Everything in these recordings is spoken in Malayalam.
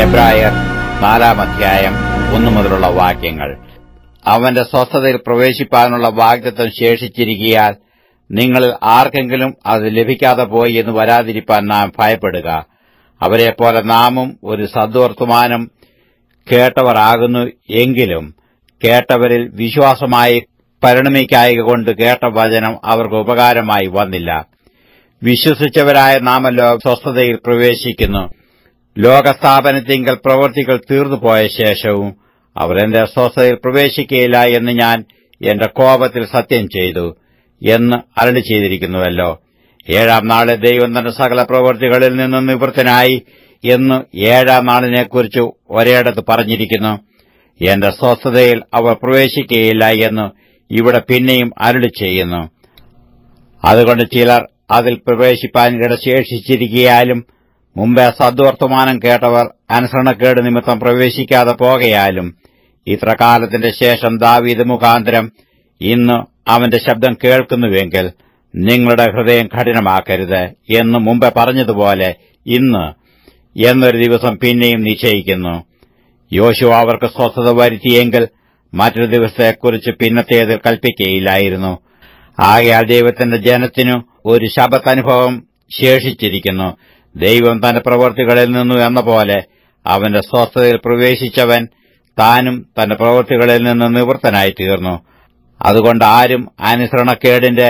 എബ്രായർ നാലാം അധ്യായം ഒന്നു മുതലുള്ള വാക്യങ്ങൾ അവന്റെ സ്വസ്ഥതയിൽ പ്രവേശിപ്പാനുള്ള വാഗ്ദത്വം ശേഷിച്ചിരിക്കിയാൽ നിങ്ങളിൽ ആർക്കെങ്കിലും അത് ലഭിക്കാതെ പോയി എന്ന് വരാതിരിപ്പാൻ നാം ഭയപ്പെടുക അവരെപ്പോലെ നാമും ഒരു സദ്വർത്തമാനം കേട്ടവരാകുന്നു എങ്കിലും കേട്ടവരിൽ വിശ്വാസമായി പരിണമിക്കായകൊണ്ട് കേട്ട വചനം അവർക്ക് ഉപകാരമായി വന്നില്ല വിശ്വസിച്ചവരായ നാമല്ലോ സ്വസ്ഥതയിൽ പ്രവേശിക്കുന്നു ലോകസ്ഥാപനത്തിങ്കൽ പ്രവൃത്തികൾ തീർന്നുപോയ ശേഷവും അവർ എന്റെ സ്വസ്ഥതയിൽ പ്രവേശിക്കുകയില്ല എന്ന് ഞാൻ എന്റെ കോപത്തിൽ സത്യം ചെയ്തു എന്ന് അരളി ചെയ്തിരിക്കുന്നുവല്ലോ ഏഴാം നാളെ ദൈവം തന്റെ സകല പ്രവൃത്തികളിൽ നിന്ന് നിവൃത്തനായി എന്ന് ഏഴാം നാളിനെക്കുറിച്ച് ഒരേടത്ത് പറഞ്ഞിരിക്കുന്നു എന്റെ സ്വസ്ഥതയിൽ അവർ പ്രവേശിക്കുകയില്ല എന്ന് ഇവിടെ പിന്നെയും അരുളി ചെയ്യുന്നു അതുകൊണ്ട് ചിലർ അതിൽ പ്രവേശിപ്പാൻ ഇടശേഷിച്ചിരിക്കയാലും മുമ്പേ സദ്വർത്തമാനം കേട്ടവർ അനുസരണക്കേട് നിമിത്തം പ്രവേശിക്കാതെ പോകയാലും ഇത്ര കാലത്തിന്റെ ശേഷം ദാവീദ് മുഖാന്തരം ഇന്ന് അവന്റെ ശബ്ദം കേൾക്കുന്നുവെങ്കിൽ നിങ്ങളുടെ ഹൃദയം കഠിനമാക്കരുത് എന്ന് മുമ്പേ പറഞ്ഞതുപോലെ ഇന്ന് എന്നൊരു ദിവസം പിന്നെയും നിശ്ചയിക്കുന്നു യോശു അവർക്ക് സ്വസ്ഥത വരുത്തിയെങ്കിൽ മറ്റൊരു ദിവസത്തെക്കുറിച്ച് പിന്നത്തേതിൽ കൽപ്പിക്കുകയില്ലായിരുന്നു ആകയാൽ ദൈവത്തിന്റെ ജനത്തിനു ഒരു ശബത്തനുഭവം ശേഷിച്ചിരിക്കുന്നു ദൈവം തന്റെ പ്രവൃത്തികളിൽ നിന്നു എന്ന പോലെ അവന്റെ സ്വസ്ഥതയിൽ പ്രവേശിച്ചവൻ താനും തന്റെ പ്രവൃത്തികളിൽ നിന്ന് നിവൃത്തനായി തീർന്നു അതുകൊണ്ട് ആരും അനുസരണക്കേടിന്റെ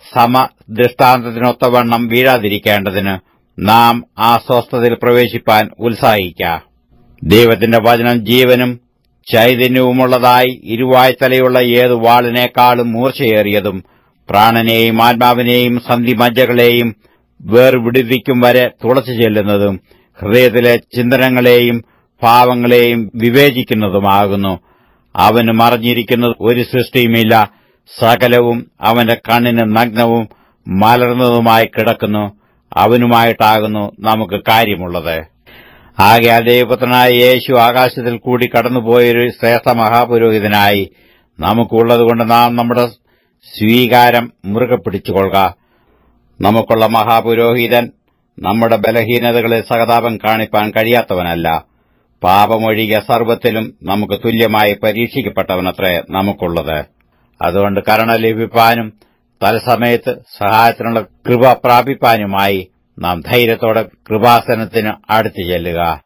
സമദൃഷ്ടാന്തത്തിനൊത്തവണ്ണം വീഴാതിരിക്കേണ്ടതിന് നാം ആ സ്വസ്ഥതയിൽ പ്രവേശിപ്പാൻ ഉത്സാഹിക്കാം ദൈവത്തിന്റെ വചനം ജീവനും ചൈതന്യവുമുള്ളതായി ഇരുവായ്ത്തലയുള്ള ഏതു വാളിനേക്കാളും മൂർച്ചയേറിയതും പ്രാണനെയും ആത്മാവിനെയും സന്ധിമജ്ജകളെയും വേർവിടുവിക്കും വരെ തുളച്ചു ചെല്ലുന്നതും ഹൃദയത്തിലെ ചിന്തനങ്ങളെയും ഭാവങ്ങളെയും വിവേചിക്കുന്നതുമാകുന്നു അവന് മറിഞ്ഞിരിക്കുന്നത് ഒരു സൃഷ്ടിയുമില്ല സകലവും അവന്റെ കണ്ണിന് നഗ്നവും മലർന്നതുമായി കിടക്കുന്നു അവനുമായിട്ടാകുന്നു നമുക്ക് കാര്യമുള്ളത് ആകെ ദൈവപുത്രനായ യേശു ആകാശത്തിൽ കൂടി കടന്നുപോയൊരു ശ്രേഷ്ഠ മഹാപുരോഹിതനായി നമുക്കുള്ളതുകൊണ്ട് നാം നമ്മുടെ സ്വീകാരം മുറുകെ പിടിച്ചുകൊള്ളുക നമുക്കുള്ള മഹാപുരോഹിതൻ നമ്മുടെ ബലഹീനതകളെ സഹതാപം കാണിപ്പാൻ കഴിയാത്തവനല്ല പാപമൊഴികെ സർവത്തിലും നമുക്ക് തുല്യമായി പരീക്ഷിക്കപ്പെട്ടവനത്രേ നമുക്കുള്ളത് അതുകൊണ്ട് കരുണ ലഭിപ്പാനും തൽസമയത്ത് സഹായത്തിനുള്ള കൃപ പ്രാപിപ്പാനുമായി നാം ധൈര്യത്തോടെ കൃപാസനത്തിന് അടുത്തു ചെല്ലുക